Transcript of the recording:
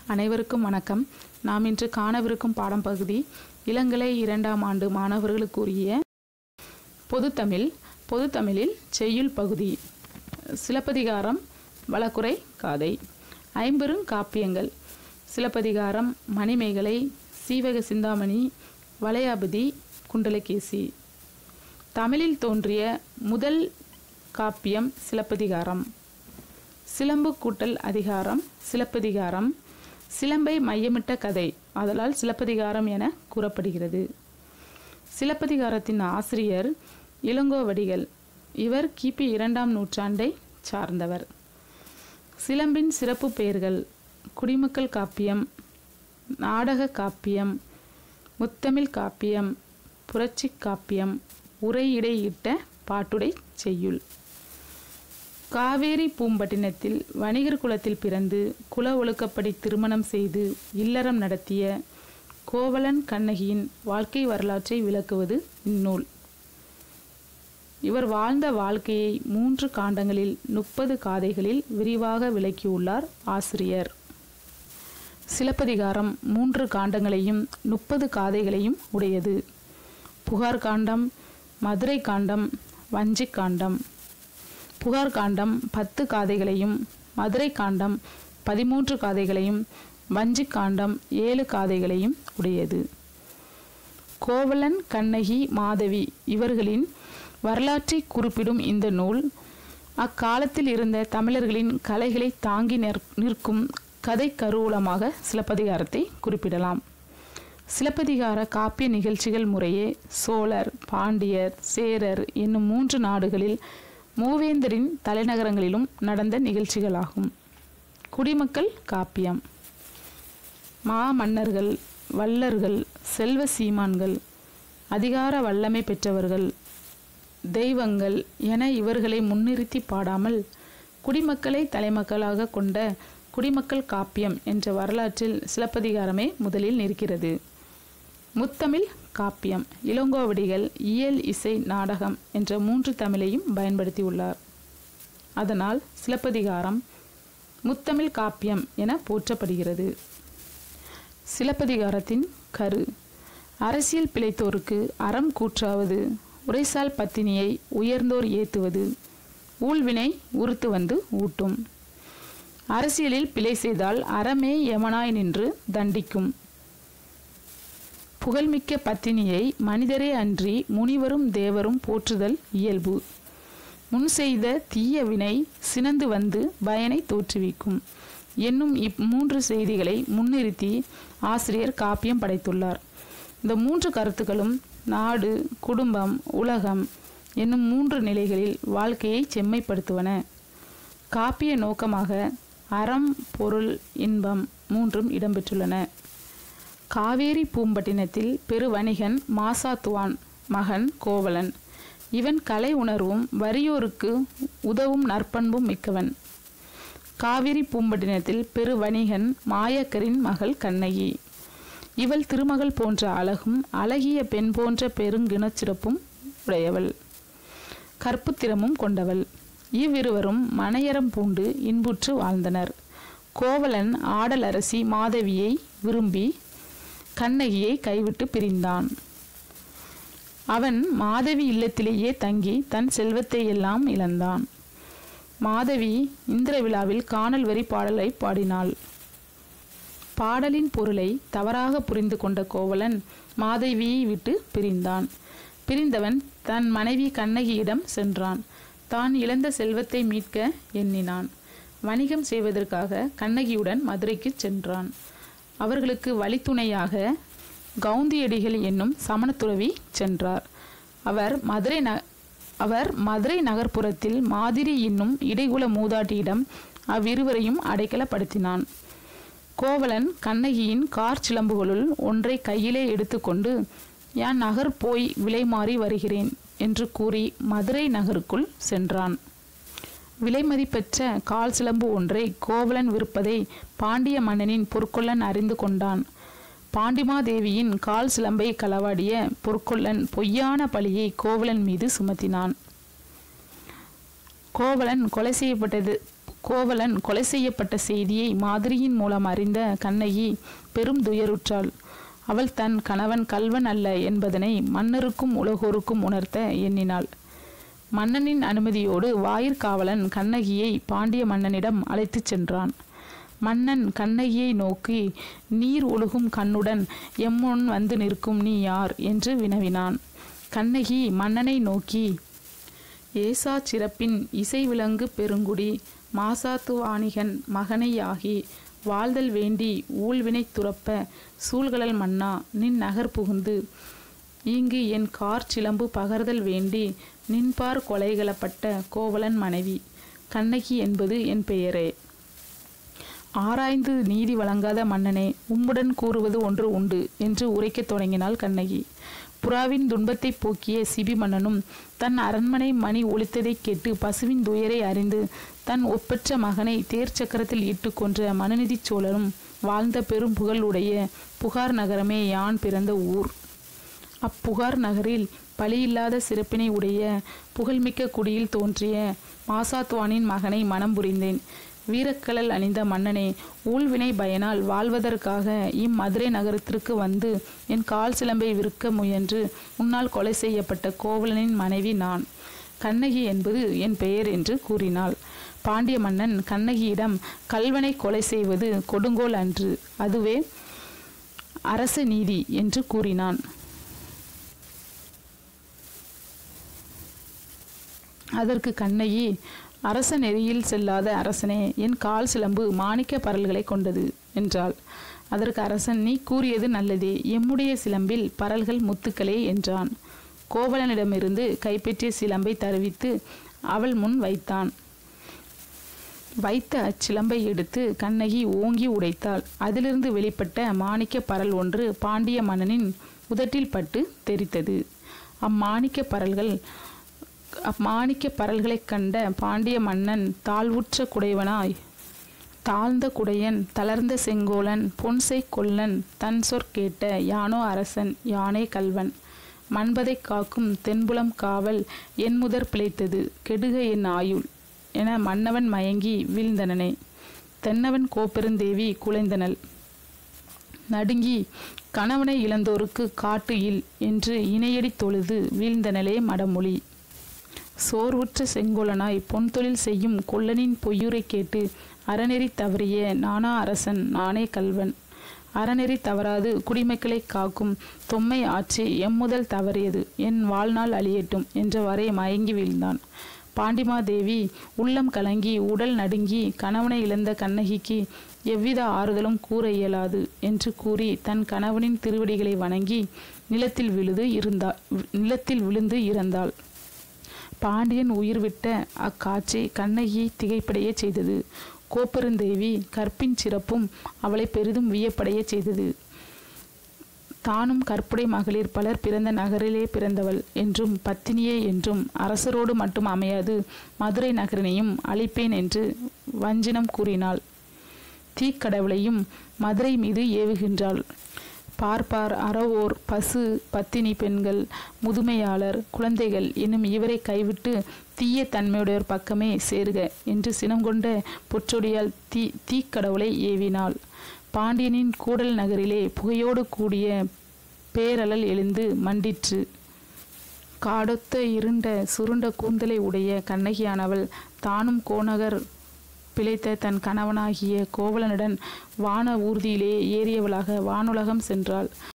அனைவருக்கும் வணக்கம் நாம் இன்று காணவிருக்கும் பாடம் பகுதி இளங்கலை இரண்டாம் ஆண்டு மாணவர்களுக்குரிய பொதுத்தமிழ் பொதுத்தமிழில் செய்யுள் பகுதி சிலப்பதிகாரம் வழக்குரை காதை ஐம்பெரும் காப்பியங்கள் சிலப்பதிகாரம் மணிமேகலை சீவக சிந்தாமணி வளையாபதி குண்டலகேசி தமிழில் தோன்றிய முதல் காப்பியம் சிலப்பதிகாரம் சிலம்பு கூட்டல் அதிகாரம் சிலப்பதிகாரம் சிலம்பை மையமிட்ட கதை ஆதலால் சிலப்பதிகாரம் என கூறப்படுகிறது சிலப்பதிகாரத்தின் ஆசிரியர் இளங்கோவடிகள் இவர் கிபி இரண்டாம் நூற்றாண்டை சார்ந்தவர் சிலம்பின் சிறப்பு பெயர்கள் குடிமக்கள் காப்பியம் நாடக காப்பியம் முத்தமிழ் காப்பியம் புரட்சி காப்பியம் உரையிடையிட்ட பாட்டுடை செய்யுள் காவேரி பூம்பட்டினத்தில் வணிகர் குலத்தில் பிறந்து குல ஒழுக்கப்படி திருமணம் செய்து இல்லறம் நடத்திய கோவலன் கண்ணகியின் வாழ்க்கை வரலாற்றை விளக்குவது இந்நூல் இவர் வாழ்ந்த வாழ்க்கையை மூன்று காண்டங்களில் முப்பது காதைகளில் விரிவாக விளக்கியுள்ளார் ஆசிரியர் சிலப்பதிகாரம் மூன்று காண்டங்களையும் முப்பது காதைகளையும் உடையது புகார் காண்டம் மதுரை காண்டம் வஞ்சிக் காண்டம் புகார் காண்டம் பத்து காதைகளையும் மதுரை காண்டம் பதிமூன்று காதைகளையும் வஞ்சிக் காண்டம் ஏழு காதைகளையும் உடையது கோவலன் கண்ணகி மாதவி இவர்களின் வரலாற்றை குறிப்பிடும் இந்த நூல் அக்காலத்தில் இருந்த தமிழர்களின் கலைகளை தாங்கி நிற்கும் கதை கருவூலமாக சிலப்பதிகாரத்தை குறிப்பிடலாம் சிலப்பதிகார காப்பிய நிகழ்ச்சிகள் முறையே சோழர் பாண்டியர் சேரர் என்னும் மூன்று நாடுகளில் மூவேந்தரின் தலைநகரங்களிலும் நடந்த நிகழ்ச்சிகளாகும் குடிமக்கள் காப்பியம் மா மன்னர்கள் வல்லர்கள் செல்வ சீமான்கள் அதிகார வல்லமை பெற்றவர்கள் தெய்வங்கள் என இவர்களை முன்னிறுத்தி பாடாமல் குடிமக்களை தலைமக்களாக கொண்ட குடிமக்கள் காப்பியம் என்ற வரலாற்றில் சிலப்பதிகாரமே முதலில் நிற்கிறது முத்தமிழ் காப்பியம் இளங்கோவடிகள் இயல் இசை நாடகம் என்ற மூன்று தமிழையும் பயன்படுத்தியுள்ளார் அதனால் சிலப்பதிகாரம் முத்தமிழ் காப்பியம் என போற்றப்படுகிறது சிலப்பதிகாரத்தின் கரு அரசியல் பிழைத்தோருக்கு அறம் கூற்றாவது உரைசால் பத்தினியை உயர்ந்தோர் ஏத்துவது ஊழ்வினை உறுத்து வந்து ஊட்டும் அரசியலில் பிழை செய்தால் அறமே யமனாய் நின்று தண்டிக்கும் புகழ்மிக்க பத்தினியை மனிதரே அன்றி முனிவரும் தேவரும் போற்றுதல் இயல்பு முன் செய்த தீய வினை சினந்து வந்து பயனை தோற்றுவிக்கும் என்னும் இம்மூன்று செய்திகளை முன்னிறுத்தி ஆசிரியர் காப்பியம் படைத்துள்ளார் இந்த மூன்று கருத்துக்களும் நாடு குடும்பம் உலகம் என்னும் மூன்று நிலைகளில் வாழ்க்கையை செம்மைப்படுத்துவன காப்பிய நோக்கமாக அறம் பொருள் இன்பம் மூன்றும் இடம்பெற்றுள்ளன காவேரி பூம்பட்டினத்தில் பெருவணிகன் மாசாத்துவான் மகன் கோவலன் இவன் கலை உணர்வும் வறியோருக்கு உதவும் நற்பண்பும் மிக்கவன் காவிரி பூம்பட்டினத்தில் பெருவணிகன் மாயக்கரின் மகள் கண்ணகி இவள் திருமகள் போன்ற அழகும் அழகிய பெண் போன்ற பெருங்கிணச்சிறப்பும் உடையவள் கற்புத்திறமும் கொண்டவள் இவ்விருவரும் மனையறம் பூண்டு இன்புற்று வாழ்ந்தனர் கோவலன் ஆடலரசி மாதவியை விரும்பி கண்ணகியை கைவிட்டு பிரிந்தான் அவன் மாதவி இல்லத்திலேயே தங்கி தன் செல்வத்தை எல்லாம் இழந்தான் மாதவி இந்திர விழாவில் காணல் வரி பாடலை பாடினாள் பாடலின் பொருளை தவறாக புரிந்து கொண்ட கோவலன் மாதவியை விட்டு பிரிந்தான் பிரிந்தவன் தன் மனைவி கண்ணகியிடம் சென்றான் தான் இழந்த செல்வத்தை மீட்க எண்ணினான் வணிகம் செய்வதற்காக கண்ணகியுடன் மதுரைக்கு சென்றான் அவர்களுக்கு வழித்துணையாக கவுந்தியடிகள் என்னும் சமணத்துறவி சென்றார் அவர் மதுரை ந அவர் மதுரை நகர்ப்புறத்தில் மாதிரி என்னும் இடைக்குல மூதாட்டியிடம் அவ்விருவரையும் அடைக்கலப்படுத்தினான் கோவலன் கண்ணகியின் கார் சிலம்புகளுள் ஒன்றை கையிலே எடுத்துக்கொண்டு யான் நகர் போய் விலை மாறி வருகிறேன் என்று கூறி மதுரை நகருக்குள் சென்றான் விலைமதிப்பெற்ற கால் சிலம்பு ஒன்றை கோவலன் விற்பதை பாண்டிய மன்னனின் பொற்கொள்ளன் அறிந்து கொண்டான் பாண்டிமாதேவியின் கால் சிலம்பை களவாடிய பொற்கொள்ளன் பொய்யான பழியை கோவலன் மீது சுமத்தினான் கோவலன் கொலை செய்யப்பட்டது கோவலன் கொலை செய்யப்பட்ட செய்தியை மாதிரியின் மூலம் அறிந்த கண்ணகி பெரும் துயருற்றாள் அவள் தன் கணவன் கல்வன் அல்ல என்பதனை மன்னருக்கும் உலகோருக்கும் உணர்த்த எண்ணினாள் மன்னனின் அனுமதியோடு வாயிற்காவலன் கண்ணகியை பாண்டிய மன்னனிடம் அழைத்துச் சென்றான் மன்னன் கண்ணகியை நோக்கி நீர் ஒழுகும் கண்ணுடன் எம்முன் வந்து நிற்கும் நீ யார் என்று வினவினான் கண்ணகி மன்னனை நோக்கி ஏசா சிறப்பின் இசை விலங்கு பெருங்குடி மாசாத்து வாணிகன் மகனையாகி வாழ்தல் வேண்டி ஊழ்வினை துறப்ப சூழ்கடல் மன்னா நின் நகர் புகுந்து இங்கு என் கார் சிலம்பு பகர்தல் வேண்டி நின்பார் கொலைகளப்பட்ட கோவலன் மனைவி கண்ணகி என்பது என் பெயரே ஆராய்ந்து நீதி வழங்காத மன்னனே உம்முடன் கூறுவது ஒன்று உண்டு என்று உரைக்கத் தொடங்கினாள் கண்ணகி புறாவின் துன்பத்தை போக்கிய சிபி மன்னனும் தன் அரண்மனை மணி ஒலித்ததைக் கேட்டு பசுவின் துயரை அறிந்து தன் ஒப்பற்ற மகனை தேர் சக்கரத்தில் இட்டு கொன்ற மனுநீதி சோழரும் வாழ்ந்த பெரும் புகழுடைய புகார் நகரமே யான் பிறந்த ஊர் அப்புகார் நகரில் பலியில்லாத சிறப்பினை உடைய புகழ்மிக்க குடியில் தோன்றிய மாசாத்வானின் மகனை மனம் புரிந்தேன் வீரக்கலல் அணிந்த மன்னனே ஊழ்வினை பயனால் வாழ்வதற்காக இம்மதுரை நகரத்திற்கு வந்து என் கால் சிலம்பை விற்க முயன்று உன்னால் கொலை செய்யப்பட்ட கோவலனின் மனைவி நான் கண்ணகி என்பது என் பெயர் என்று கூறினாள் பாண்டிய மன்னன் கண்ணகியிடம் கல்வனை கொலை செய்வது கொடுங்கோல் அன்று அதுவே அரச நீதி என்று கூறினான் அதற்கு கண்ணகி அரச நெறியில் செல்லாத அரசனே என் கால் சிலம்பு மாணிக்க பரல்களை கொண்டது என்றாள் அதற்கு அரசன் நீ கூறியது நல்லதே எம்முடைய சிலம்பில் பரல்கள் முத்துக்களே என்றான் கோவலனிடமிருந்து கைப்பற்றிய சிலம்பை தருவித்து அவள் முன் வைத்தான் வைத்த அச்சிலம்பை எடுத்து கண்ணகி ஓங்கி உடைத்தாள் அதிலிருந்து வெளிப்பட்ட மாணிக்க பரல் ஒன்று பாண்டிய மன்னனின் உதட்டில் பட்டு தெரித்தது அம்மாணிக்க பரல்கள் அம்மாணிக்க பரல்களைக் கண்ட பாண்டிய மன்னன் தாழ்வுற்ற குடைவனாய் தாழ்ந்த குடையன் தளர்ந்த செங்கோலன் பொன்சை கொல்லன் தன் சொற் கேட்ட யானோ அரசன் யானே கல்வன் மண்பதை காக்கும் தென்புலம் காவல் என் முதற் பிழைத்தது கெடுக என் ஆயுள் என மன்னவன் மயங்கி வீழ்ந்தனனே தென்னவன் கோப்பெருந்தேவி குலைந்தனள் நடுங்கி கணவனை இழந்தோருக்கு காட்டு இல் என்று இணையடி தொழுது வீழ்ந்தனளே மடமொழி சோர்வுற்ற செங்கோலனாய் பொன் தொழில் செய்யும் கொல்லனின் பொய்யுரை கேட்டு அறநெறி தவறிய நானா அரசன் நானே கல்வன் அறநெறி தவறாது குடிமக்களை காக்கும் தொம்மை ஆட்சி எம்முதல் தவறியது என் வாழ்நாள் அழியட்டும் என்றவரை மயங்கி வீழ்ந்தான் பாண்டிமாதேவி உள்ளம் கலங்கி உடல் நடுங்கி கணவனை இழந்த கண்ணகிக்கு எவ்வித ஆறுதலும் கூற இயலாது என்று கூறி தன் கணவனின் திருவடிகளை வணங்கி நிலத்தில் விழுது இருந்தாள் நிலத்தில் விழுந்து இறந்தாள் பாண்டியன் உயிர் விட்ட அக்காட்சி கண்ணகியை திகைப்படைய செய்தது கோப்பெருந்தேவி கற்பின் சிறப்பும் அவளை பெரிதும் வியப்படைய செய்தது தானும் கற்புடை மகளிர் பலர் பிறந்த நகரிலே பிறந்தவள் என்றும் பத்தினியே என்றும் அரசரோடு மட்டும் அமையாது மதுரை நகரினையும் அழிப்பேன் என்று வஞ்சினம் கூறினாள் தீக்கடவுளையும் மதுரை மீது ஏவுகின்றாள் பார்ப்பார் அறவோர் பசு பத்தினி பெண்கள் முதுமையாளர் குழந்தைகள் என்னும் இவரை கைவிட்டு தீய தன்மையுடையோர் பக்கமே சேருக என்று சினம் கொண்ட பொற்றொடியால் தீ தீக்கடவுளை ஏவினாள் பாண்டியனின் கூடல் நகரிலே புகையோடு கூடிய பேரலல் எழுந்து மண்டிற்று காடொத்த இருண்ட சுருண்ட கூந்தலை உடைய கண்ணகியானவள் தானும் கோநகர் பிழைத்த தன் கணவனாகிய கோவலனுடன் வான ஊர்தியிலே ஏறியவளாக வானுலகம் சென்றாள்